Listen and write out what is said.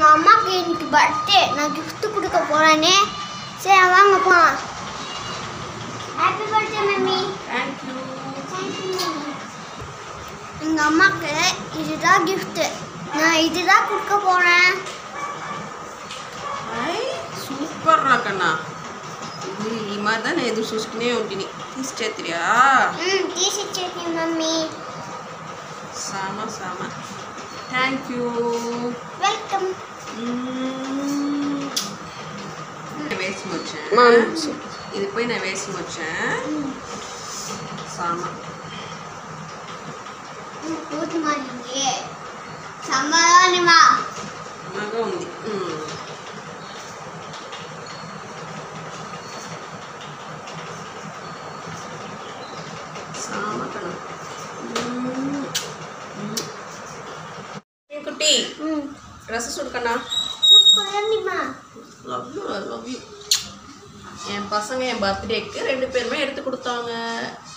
எங்கள் அம்மாவுக்கு இன்னைக்கு பர்த்டே நான் gift கொடுக்க போகிறேனே சரி வாங்க போகலாம் ஹாப்பி பர்த்டே மம்மி தேங்க்யூ எங்கள் அம்மாவுக்கு இதுதான் கிஃப்ட்டு நான் இதுதான் கொடுக்க போகிறேன் ఐ సూపర్ రా కన్నా ఇది ఈ మాదిరి నేను ఎదురు చూసుకునే ఉంటుంది తీసుచేతిరియా ம் டீசி சட்னி மம்மி సామ సామ థ్యాంక్ యూ வெல்கம் వేసి వచ్చా మామ్. ఇది పోయి నేను వేసి వచ్చా సామ గుడ్ మార్నింగ్ సమ్మరానిమా బాగా ఉంది మ్మ్. సామ కన్నా మ్మ్. మ్మ్. ఏ కుట్టి ம் ரச சுடுக்கண்ணா சூப்பரானிமா லவ் யூ லவ் யூ என் பசங்க என் பர்த்டேக்கு ரெண்டு பேருமே எடுத்து கொடுத்தாங்க